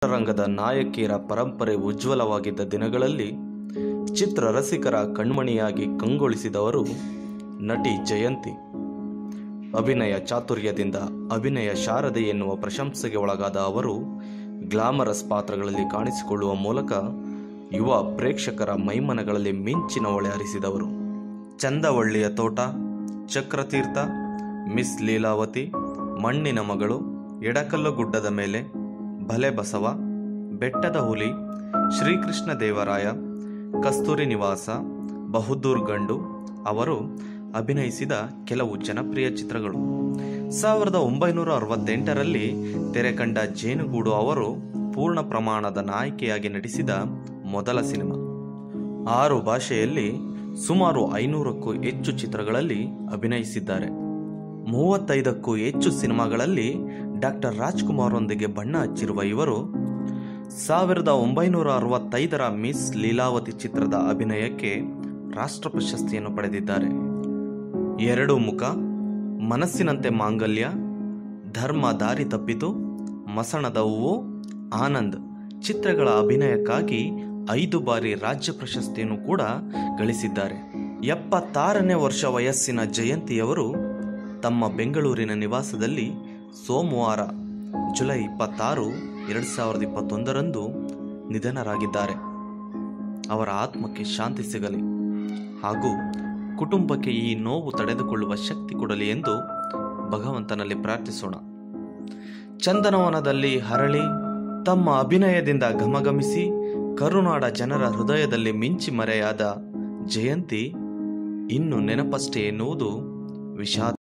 ಚಿತ್ರರಂಗದ ನಾಯಕಿಯರ ಪರಂಪರೆ ಉಜ್ವಲವಾಗಿದ್ದ ದಿನಗಳಲ್ಲಿ ಚಿತ್ರ ರಸಿಕರ ಕಣ್ಮಣಿಯಾಗಿ ಕಂಗೊಳಿಸಿದವರು ನಟಿ ಜಯಂತಿ ಅಭಿನಯ ಚಾತುರ್ಯದಿಂದ ಅಭಿನಯ ಶಾರದೆ ಎನ್ನುವ ಪ್ರಶಂಸೆಗೆ ಒಳಗಾದ ಅವರು ಗ್ಲಾಮರಸ್ ಪಾತ್ರಗಳಲ್ಲಿ ಕಾಣಿಸಿಕೊಳ್ಳುವ ಮೂಲಕ ಯುವ ಪ್ರೇಕ್ಷಕರ ಮೈಮನಗಳಲ್ಲಿ ಮಿಂಚಿನ ಒಳೆ ಹರಿಸಿದವರು ಚಂದವಳ್ಳಿಯ ತೋಟ ಚಕ್ರತೀರ್ಥ ಮಿಸ್ ಲೀಲಾವತಿ ಮಣ್ಣಿನ ಮಗಳು ಎಡಕಲ್ಲು ಗುಡ್ಡದ ಮೇಲೆ ಭಲೆ ಬಸವ ಬೆಟ್ಟದ ಹುಲಿ ಶ್ರೀಕೃಷ್ಣ ದೇವರಾಯ ಕಸ್ತೂರಿ ನಿವಾಸ ಬಹುದೂರ್ ಗಂಡು ಅವರು ಅಭಿನಯಿಸಿದ ಕೆಲವು ಜನಪ್ರಿಯ ಚಿತ್ರಗಳು ಸಾವಿರದ ಒಂಬೈನೂರ ಅರವತ್ತೆಂಟರಲ್ಲಿ ತೆರೆ ಕಂಡ ಜೇನುಗೂಡು ಅವರು ಪೂರ್ಣ ಪ್ರಮಾಣದ ನಾಯಕಿಯಾಗಿ ನಟಿಸಿದ ಮೊದಲ ಸಿನಿಮಾ ಆರು ಭಾಷೆಯಲ್ಲಿ ಸುಮಾರು ಐನೂರಕ್ಕೂ ಹೆಚ್ಚು ಚಿತ್ರಗಳಲ್ಲಿ ಅಭಿನಯಿಸಿದ್ದಾರೆ ಮೂವತ್ತೈದಕ್ಕೂ ಹೆಚ್ಚು ಸಿನಿಮಾಗಳಲ್ಲಿ ಡಾಕ್ಟರ್ ರಾಜ್ಕುಮಾರ್ರೊಂದಿಗೆ ಬಣ್ಣ ಹಚ್ಚಿರುವ ಇವರು ಸಾವಿರದ ಒಂಬೈನೂರ ಅರವತ್ತೈದರ ಮಿಸ್ ಲೀಲಾವತಿ ಚಿತ್ರದ ಅಭಿನಯಕ್ಕೆ ರಾಷ್ಟ್ರ ಪ್ರಶಸ್ತಿಯನ್ನು ಪಡೆದಿದ್ದಾರೆ ಎರಡು ಮುಖ ಮನಸ್ಸಿನಂತೆ ಮಾಂಗಲ್ಯ ಧರ್ಮ ದಾರಿ ತಪ್ಪಿತು ಮಸಣದ ಹೂವು ಆನಂದ್ ಚಿತ್ರಗಳ ಅಭಿನಯಕ್ಕಾಗಿ ಐದು ಬಾರಿ ರಾಜ್ಯ ಪ್ರಶಸ್ತಿಯನ್ನು ಕೂಡ ಗಳಿಸಿದ್ದಾರೆ ಎಪ್ಪತ್ತಾರನೇ ವರ್ಷ ವಯಸ್ಸಿನ ಜಯಂತಿಯವರು ತಮ್ಮ ಬೆಂಗಳೂರಿನ ನಿವಾಸದಲ್ಲಿ ಸೋಮವಾರ ಜುಲೈ ಇಪ್ಪತ್ತಾರು ಎರಡು ಸಾವಿರದ ಇಪ್ಪತ್ತೊಂದರಂದು ನಿಧನರಾಗಿದ್ದಾರೆ ಅವರ ಆತ್ಮಕ್ಕೆ ಶಾಂತಿ ಸಿಗಲಿ ಹಾಗೂ ಕುಟುಂಬಕ್ಕೆ ಈ ನೋವು ತಡೆದುಕೊಳ್ಳುವ ಶಕ್ತಿ ಕೊಡಲಿ ಎಂದು ಭಗವಂತನಲ್ಲಿ ಪ್ರಾರ್ಥಿಸೋಣ ಚಂದನವನದಲ್ಲಿ ಹರಳಿ ತಮ್ಮ ಅಭಿನಯದಿಂದ ಘಮಘಮಿಸಿ ಕರುನಾಡ ಜನರ ಹೃದಯದಲ್ಲಿ ಮಿಂಚಿ ಮರೆಯಾದ ಜಯಂತಿ ಇನ್ನು ನೆನಪಷ್ಟೇ ಎನ್ನುವುದು ವಿಷಾದ